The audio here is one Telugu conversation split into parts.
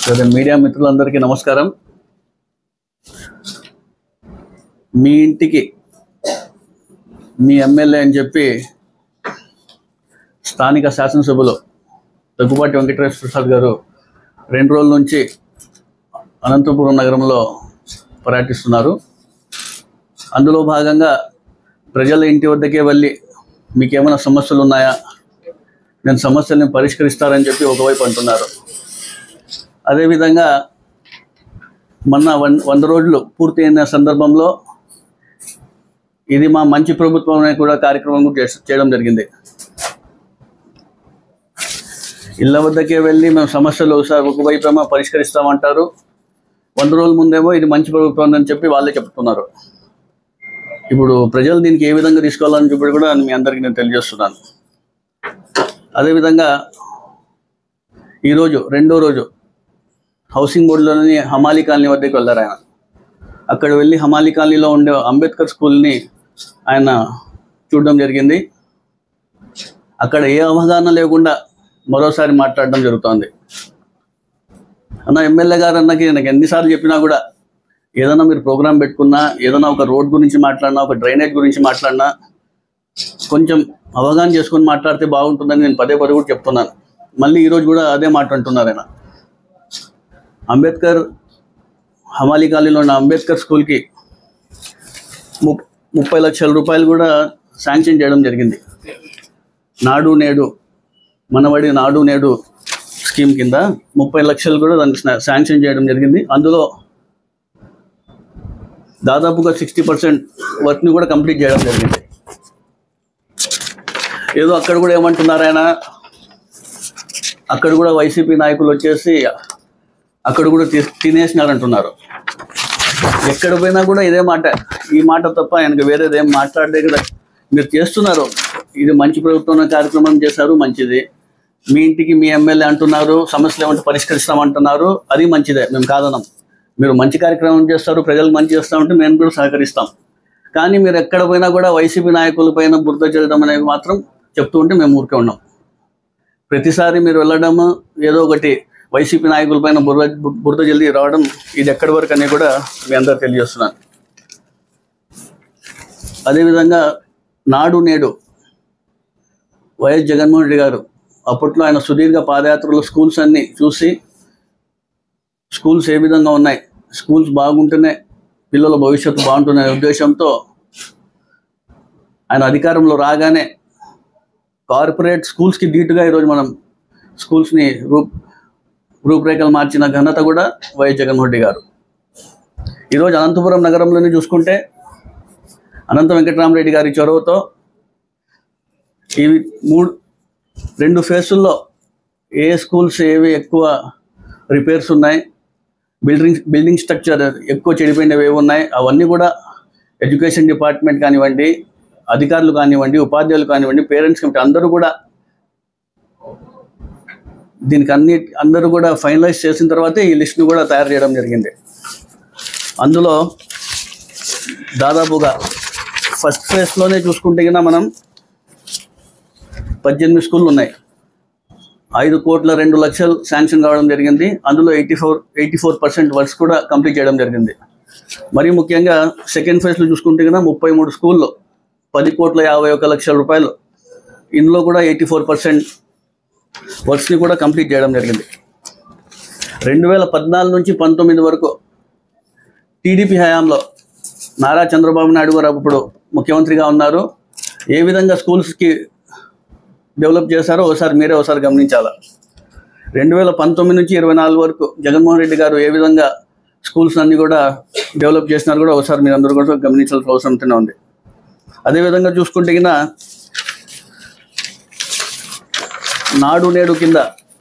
సరే మీడియా మిత్రులందరికీ నమస్కారం మీ ఇంటికి మీ ఎమ్మెల్యే అని చెప్పి స్థానిక శాసనసభలో దగ్గుబాటి వెంకటేశ్వర ప్రసాద్ గారు రెండు రోజుల నుంచి అనంతపురం నగరంలో పర్యటిస్తున్నారు అందులో భాగంగా ప్రజల ఇంటి వద్దకే వెళ్ళి మీకు ఏమైనా సమస్యలు ఉన్నాయా నేను సమస్యల్ని పరిష్కరిస్తారని చెప్పి ఒకవైపు అంటున్నారు అదేవిధంగా మొన్న వన్ వంద రోజులు పూర్తయిన సందర్భంలో ఇది మా మంచి ప్రభుత్వం అనే కూడా కార్యక్రమం కూడా చేస్- చేయడం జరిగింది ఇళ్ళ వద్దకే వెళ్ళి మేము సమస్యలు ఒకసారి ఒకవైపు ఏమో పరిష్కరిస్తామంటారు వంద రోజుల ముందేమో ఇది మంచి ప్రభుత్వం అని చెప్పి వాళ్ళే చెప్తున్నారు ఇప్పుడు ప్రజలు దీనికి ఏ విధంగా తీసుకోవాలని చెప్పి కూడా మీ అందరికీ నేను తెలియజేస్తున్నాను అదేవిధంగా ఈరోజు రెండో రోజు హౌసింగ్ బోర్డులోని హమాలి కాలనీ వద్దకు వెళ్ళారు ఆయన అక్కడ వెళ్ళి హమాలి కాలనీలో ఉండే అంబేద్కర్ స్కూల్ని ఆయన చూడడం జరిగింది అక్కడ ఏ అవగాహన లేకుండా మరోసారి మాట్లాడడం జరుగుతోంది అన్న ఎమ్మెల్యే గారు అన్నకి నాకు ఎన్నిసార్లు చెప్పినా కూడా ఏదైనా మీరు ప్రోగ్రామ్ పెట్టుకున్నా ఏదైనా ఒక రోడ్ గురించి మాట్లాడినా ఒక డ్రైనేజ్ గురించి మాట్లాడినా కొంచెం అవగాహన చేసుకొని మాట్లాడితే బాగుంటుందని నేను పదే పదే కూడా చెప్తున్నాను మళ్ళీ ఈరోజు కూడా అదే మాట అంటున్నారు ఆయన అంబేద్కర్ హమాలి కాలనీలో ఉన్న అంబేద్కర్ స్కూల్కి ము ముప్పై లక్షల రూపాయలు కూడా శాంక్షన్ చేయడం జరిగింది నాడు నేడు మనబడి నాడు నేడు స్కీమ్ కింద ముప్పై లక్షలు కూడా దానికి శా- శాంక్షన్ చేయడం జరిగింది అందులో దాదాపుగా సిక్స్టీ పర్సెంట్ వర్క్ని కూడా కంప్లీట్ చేయడం జరిగింది ఏదో అక్కడ కూడా ఏమంటున్నారు ఆయన అక్కడ కూడా వైసీపీ నాయకులు వచ్చేసి అక్కడ కూడా తి- తినేసినారంటున్నారు ఎక్కడ పోయినా కూడా ఇదే మాట ఈ మాట తప్ప ఆయనకు వేరేది ఏం మాట్లాడలే కదా మీరు చేస్తున్నారు ఇది మంచి ప్రభుత్వం కార్యక్రమం చేశారు మంచిది మీ ఇంటికి మీ ఎమ్మెల్యే అంటున్నారు సమస్యలు ఏమంటే పరిష్కరిస్తామంటున్నారు అది మంచిదే మేము కాదనం మీరు మంచి కార్యక్రమం చేస్తారు ప్రజలకు మంచి చేస్తామంటే మేము కూడా సహకరిస్తాం కానీ మీరు ఎక్కడ పోయినా కూడా వైసీపీ నాయకుల పైన బురద చల్లడం అనేది మాత్రం చెప్తూ ఉంటే మేము ఊరికే ఉన్నాం ప్రతిసారి మీరు వెళ్ళడం ఏదో ఒకటి వైసీపీ నాయకుల పైన బురద బురద జల్లి రావడం ఇది ఎక్కడి వరకు అని కూడా మీ అందరూ తెలియజేస్తున్నాను అదేవిధంగా నాడు నేడు వైఎస్ జగన్మోహన్ రెడ్డి గారు అప్పట్లో ఆయన సుదీర్ఘ పాదయాత్రలో స్కూల్స్ అన్ని చూసి స్కూల్స్ ఏ విధంగా ఉన్నాయి స్కూల్స్ బాగుంటేనే పిల్లల భవిష్యత్తు బాగుంటుందనే ఉద్దేశంతో ఆయన అధికారంలో రాగానే కార్పొరేట్ స్కూల్స్కి ధీటుగా ఈరోజు మనం స్కూల్స్ని రూప్ రూపురేఖలు మార్చిన ఘనత కూడా వైఎస్ జగన్మోహన్ రెడ్డి గారు ఈరోజు అనంతపురం నగరంలోనే చూసుకుంటే అనంత వెంకటరామరెడ్డి గారి చొరవతో ఇవి మూడు రెండు ఫేసుల్లో ఏ స్కూల్స్ ఏవి ఎక్కువ రిపేర్స్ ఉన్నాయి బిల్డింగ్ బిల్డింగ్ స్ట్రక్చర్ ఎక్కువ చెడిపోయినవి ఏవి ఉన్నాయి అవన్నీ కూడా ఎడ్యుకేషన్ డిపార్ట్మెంట్ కానివ్వండి అధికారులు కానివ్వండి ఉపాధ్యాయులు కానివ్వండి పేరెంట్స్ కమిటీ అందరూ కూడా దీనికి అన్ని అందరూ కూడా ఫైనలైజ్ చేసిన తర్వాతే ఈ లిస్ట్ను కూడా తయారు చేయడం జరిగింది అందులో దాదాపుగా ఫస్ట్ ఫేజ్లోనే చూసుకుంటే కన్నా మనం పద్దెనిమిది స్కూళ్ళు ఉన్నాయి ఐదు కోట్ల రెండు లక్షలు శాంక్షన్ కావడం జరిగింది అందులో eighty four eighty four percent works కూడా కంప్లీట్ చేయడం జరిగింది మరి ముఖ్యంగా సెకండ్ ఫేజ్లో చూసుకుంటే కన్నా ముప్పై మూడు స్కూల్లో పది కోట్ల యాభై ఒక లక్షల రూపాయలు ఇందులో కూడా ఎయిటీ ఫోర్ పర్సెంట్ వర్క్స్ని కూడా కంప్లీట్ చేయడం జరిగింది రెండు వేల పద్నాలుగు నుంచి పంతొమ్మిది వరకు టీడీపీ హయాంలో నారా చంద్రబాబు నాయుడు గారు అప్పుడు ముఖ్యమంత్రిగా ఉన్నారు ఏ విధంగా స్కూల్స్కి డెవలప్ చేశారో ఒకసారి మీరే ఒకసారి గమనించాలా రెండు వేల పంతొమ్మిది నుంచి ఇరవై నాలుగు వరకు జగన్మోహన్ రెడ్డి గారు ఏ విధంగా స్కూల్స్ అన్ని కూడా డెవలప్ చేసినారు కూడా ఒకసారి మీరు అందరూ కూడా గమనించాల్సిన అవసరం ఉంటూనే ఉంది అదేవిధంగా చూసుకుంటే గిన నాడు నేడు కింద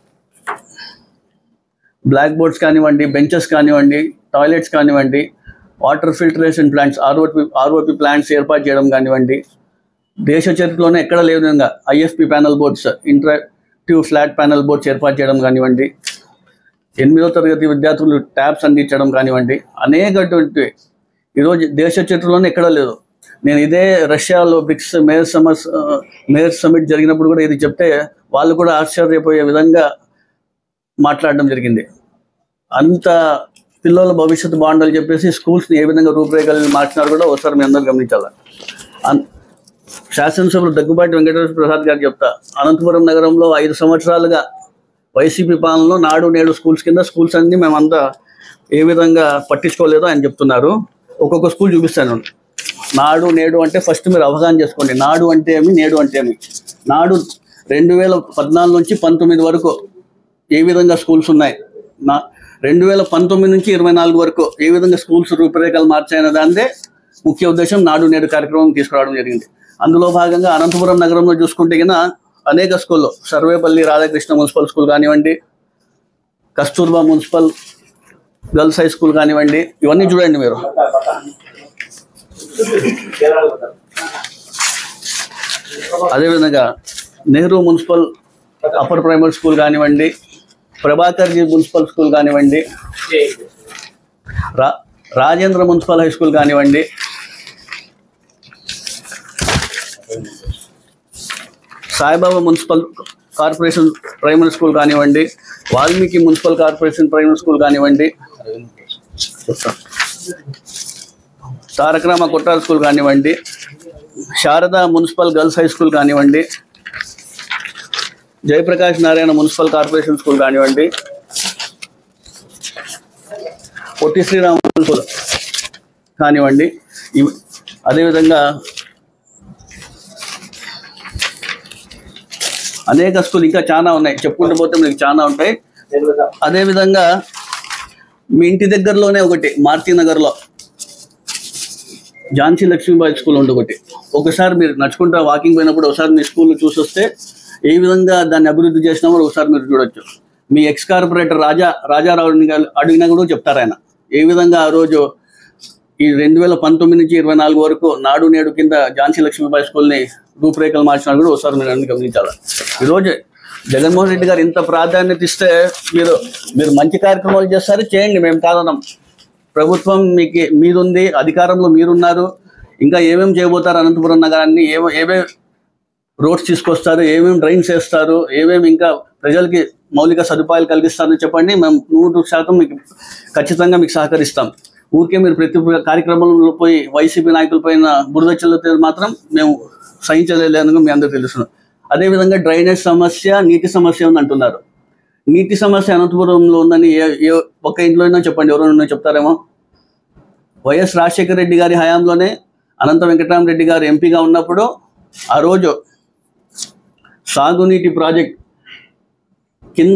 బ్లాక్ బోర్డ్స్ కానివ్వండి బెంచెస్ కానివ్వండి టాయిలెట్స్ కానివ్వండి water filtration plants ROP ROP plants ఏర్పాటు చేయడం కానివ్వండి దేశ చరిత్రలోనే ఎక్కడ లేని విధంగా IFP panel boards interactive flat panel boards ఏర్పాటు చేయడం కానివ్వండి ఎనిమిదో తరగతి విద్యార్థులు ట్యాబ్స్ అందించడం కానివ్వండి అనేకటువంటి ఈరోజు దేశ చరిత్రలోనే ఎక్కడ లేదు నేను ఇదే రష్యాలో బ్రిక్స్ మేయర్ సమస్ మేయర్ సమిట్ జరిగినప్పుడు కూడా ఇది చెప్తే వాళ్ళు కూడా ఆశ్చర్యపోయే విధంగా మాట్లాడడం జరిగింది అంత పిల్లల భవిష్యత్తు బాగుండాలని చెప్పేసి స్కూల్స్ని ఏ విధంగా రూపురేఖలు మార్చినారు కూడా ఒకసారి మీ అందరూ గమనించాలి అన్- శాసనసభ్యులు దగ్గుబాటి వెంకటేశ్వర ప్రసాద్ గారు చెప్తా అనంతపురం నగరంలో ఐదు సంవత్సరాలుగా వైసీపీ పాలనలో నాడు నేడు స్కూల్స్ కింద స్కూల్స్ అన్ని మేమంతా ఏ విధంగా పట్టించుకోలేదో ఆయన చెప్తున్నారు ఒక్కొక్క స్కూల్ చూపిస్తాను నాడు నేడు అంటే ఫస్ట్ మీరు అవగాహన చేసుకోండి నాడు అంటే ఏమి నేడు అంటే ఏమి నాడు రెండు వేల పద్నాలుగు నుంచి పంతొమ్మిది వరకు ఏ విధంగా స్కూల్స్ ఉన్నాయి నా రెండు వేల పంతొమ్మిది నుంచి ఇరవై నాలుగు వరకు ఏ విధంగా స్కూల్స్ రూపురేఖలు మార్చాయన్న దానిదే ముఖ్య ఉద్దేశం నాడు నేడు కార్యక్రమం తీసుకురావడం జరిగింది అందులో భాగంగా అనంతపురం నగరంలో చూసుకుంటే గిన అనేక స్కూల్లో సర్వేపల్లి రాధాకృష్ణ మున్సిపల్ స్కూల్ కానివ్వండి Kasturba municipal girls high school కానివ్వండి ఇవన్నీ చూడండి మీరు అదేవిధంగా Nehru municipal upper primary school కానివ్వండి ప్రభాకర్జీ మున్సిపల్ స్కూల్ కానివ్వండి రా రాజేంద్ర మున్సిపల్ హై స్కూల్ కానివ్వండి Saibaba municipal corporation primary school కానివ్వండి Valmiki municipal corporation primary school కానివ్వండి చెప్తా. తారకరామ కొట్టాల స్కూల్ కానివ్వండి Sharada municipal girls high school కానివ్వండి Jayaprakash Narayana municipal corporation school కానివ్వండి పొట్టి శ్రీరామ స్కూల్ కానివ్వండి ఇవి- అదేవిధంగా అనేక స్కూల్ ఇంకా చాలా ఉన్నాయి చెప్పుకుంటూ పోతే మీకు చాలా ఉంటాయి అదేవిధంగా మీ ఇంటి దగ్గరలోనే ఒకటి మారుతి నగర్లో ఝాన్సీ లక్ష్మీబాయి స్కూల్ ఉంది ఒకటి ఒకసారి మీరు నడుచుకుంటా వాకింగ్ పోయినప్పుడు ఒకసారి మీ స్కూల్ చూసొస్తే ఏ విధంగా దాన్ని అభివృద్ధి చేసినామో ఒకసారి మీరు చూడొచ్చు మీ ఎక్స్ కార్పొరేటర్ రాజా రాజారావుని గారు అడిగినా కూడా చెప్తారు ఆయన ఏ విధంగా ఆ రోజు ఈ రెండు వేల పంతొమ్మిది నుంచి ఇరవై నాలుగు వరకు నాడు నేడు కింద ఝాన్సీ లక్ష్మీబాయి స్కూల్ని రూపురేఖలు మార్చినా కూడా ఒకసారి మీరు అన్ని గమనించాలి ఈరోజు జగన్మోహన్ రెడ్డి గారు ఇంత ప్రాధాన్యత ఇస్తే మీరు మీరు మంచి కార్యక్రమాలు చేస్తారు చేయండి మేము కాదనం ప్రభుత్వం మీకు మీరుంది అధికారంలో మీరున్నారు ఇంకా ఏమేమి చేయబోతారు అనంతపురం నగరాన్ని ఏమో ఏమేమి రోడ్స్ తీసుకొస్తారు ఏమేమి డ్రైన్స్ వేస్తారు ఏమేమి ఇంకా ప్రజలకి మౌలిక సదుపాయాలు కలిగిస్తారని చెప్పండి మేము నూరు శాతం మీకు ఖచ్చితంగా మీకు సహకరిస్తాం ఊరికే మీరు ప్రతి కార్యక్రమంలో పోయి వైసీపీ నాయకుల పైన బురద చల్లితే మాత్రం మేము సహించలేదని మీ అందరూ తెలుసు అదేవిధంగా డ్రైనేజ్ సమస్య నీటి సమస్య ఉంది అంటున్నారు నీటి సమస్య అనంతపురంలో ఉందని ఏ ఏ ఒక్క ఇంట్లో అయినా చెప్పండి ఎవరైనా చెప్తారేమో వైఎస్ రాజశేఖర రెడ్డి గారి హయాంలోనే అనంత వెంకటరామరెడ్డి గారు ఎంపీగా ఉన్నప్పుడు ఆ రోజు సాగునీటి ప్రాజెక్ట్ కింద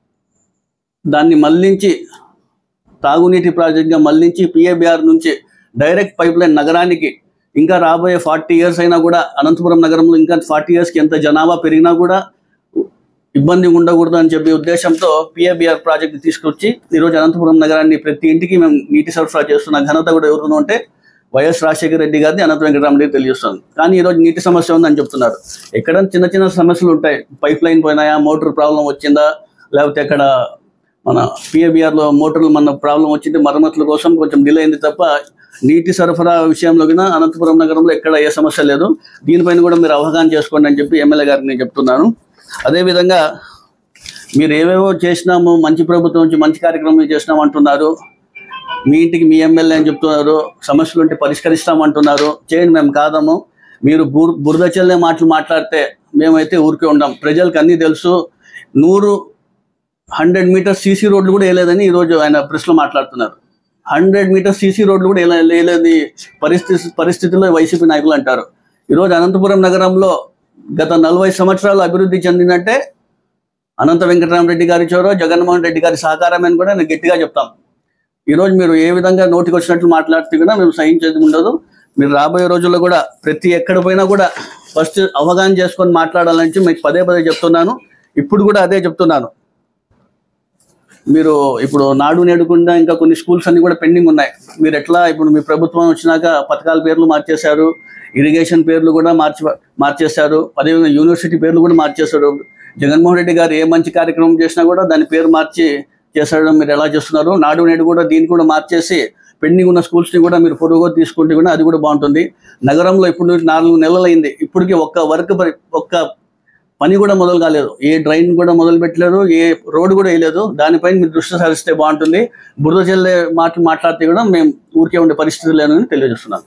దాన్ని మళ్లించి తాగునీటి ప్రాజెక్ట్గా మళ్లించి పిఏబిఆర్ నుంచి డైరెక్ట్ పైప్ లైన్ నగరానికి ఇంకా రాబోయే ఫార్టీ ఇయర్స్ అయినా కూడా అనంతపురం నగరంలో ఇంకా ఫార్టీ ఇయర్స్కి ఎంత జనాభా పెరిగినా కూడా ఇబ్బంది ఉండకూడదు అని చెప్పే ఉద్దేశంతో పిఏబిఆర్ ప్రాజెక్ట్ తీసుకొచ్చి ఈరోజు అనంతపురం నగరాన్ని ప్రతి ఇంటికి మేము నీటి సరఫరా చేస్తున్న ఘనత కూడా ఎవరు అంటే వైఎస్ రాజశేఖర రెడ్డి గారిని అనంత వెంకటరామరెడ్డి తెలియజేస్తుంది కానీ ఈరోజు నీటి సమస్య ఉందని చెప్తున్నారు ఎక్కడ చిన్న చిన్న సమస్యలు ఉంటాయి పైప్ లైన్ పోయినాయా మోటార్ ప్రాబ్లం వచ్చిందా లేకపోతే ఎక్కడ మన పిఏబిఆర్లో మోటార్లు మన ప్రాబ్లం వచ్చింది మరమ్మతుల కోసం కొంచెం డిలే అయింది తప్ప నీటి సరఫరా విషయంలో కూడా అనంతపురం నగరంలో ఎక్కడ ఏ సమస్య లేదు దీనిపైన కూడా మీరు అవగాహన చేసుకోండి అని చెప్పి ఎమ్మెల్యే గారికి నేను చెప్తున్నాను అదేవిధంగా మీరు ఏవేవో చేసినాము మంచి ప్రభుత్వం నుంచి మంచి కార్యక్రమం చేసినాం అంటున్నారు మీ ఇంటికి మీ ఎమ్మెల్యే అని చెప్తున్నారు సమస్యలు ఉంటే పరిష్కరిస్తామంటున్నారు చేయండి మేము కాదము మీరు బుర్ బురద చల్లే మాటలు మాట్లాడితే మేమైతే ఊరికే ఉండం ప్రజలకు అన్నీ తెలుసు నూరు హండ్రెడ్ మీటర్స్ సీసీ రోడ్లు కూడా వేయలేదని ఈరోజు ఆయన ప్రెస్లో మాట్లాడుతున్నారు హండ్రెడ్ మీటర్స్ సీసీ రోడ్లు కూడా వేయలే- వేయలేని పరిస్థితి పరిస్థితిలో వైసీపీ నాయకులు అంటారు ఈరోజు అనంతపురం నగరంలో గత నలభై సంవత్సరాలు అభివృద్ధి చెందిందంటే అనంత వెంకటరామరెడ్డి గారి చోరో జగన్మోహన్ రెడ్డి గారి సహకారమని కూడా నేను గట్టిగా చెప్తాం ఈరోజు మీరు ఏ విధంగా నోటికి వచ్చినట్లు మాట్లాడితే కూడా మేము సహించేది ఉండదు మీరు రాబోయే రోజుల్లో కూడా ప్రతి ఎక్కడ పోయినా కూడా ఫస్ట్ అవగాహన చేసుకొని మాట్లాడాలని చెప్పి మీకు పదే పదే చెప్తున్నాను ఇప్పుడు కూడా అదే చెప్తున్నాను మీరు ఇప్పుడు నాడు నేడుకుండా ఇంకా కొన్ని స్కూల్స్ అన్ని కూడా పెండింగ్ ఉన్నాయి మీరు ఎట్లా ఇప్పుడు మీ ప్రభుత్వం వచ్చినాక పథకాల పేర్లు మార్చేశారు ఇరిగేషన్ పేర్లు కూడా మార్చి మార్చేశారు అదేవిధంగా యూనివర్సిటీ పేర్లు కూడా మార్చేశారు జగన్మోహన్ రెడ్డి గారు ఏ మంచి కార్యక్రమం చేసినా కూడా దాని పేరు మార్చి చేశాడు మీరు ఎలా చేస్తున్నారు నాడు నేడు కూడా దీన్ని కూడా మార్చేసి పెండింగ్ ఉన్న స్కూల్స్ని కూడా మీరు పొరుగుగా తీసుకుంటే కూడా అది కూడా బాగుంటుంది నగరంలో ఇప్పుడు నాలుగు నెలలు అయింది ఇప్పటికీ ఒక్క వర్క్ పరి- ఒక్క పని కూడా మొదలు కాలేదు ఏ డ్రైన్ కూడా మొదలు పెట్టలేదు ఏ రోడ్డు కూడా వేయలేదు దానిపైన మీరు దృష్టి సారిస్తే బాగుంటుంది బురద జల్లే మాట మాట్లాడితే కూడా మేము ఊరికే ఉండే పరిస్థితి లేదని తెలియజేస్తున్నాను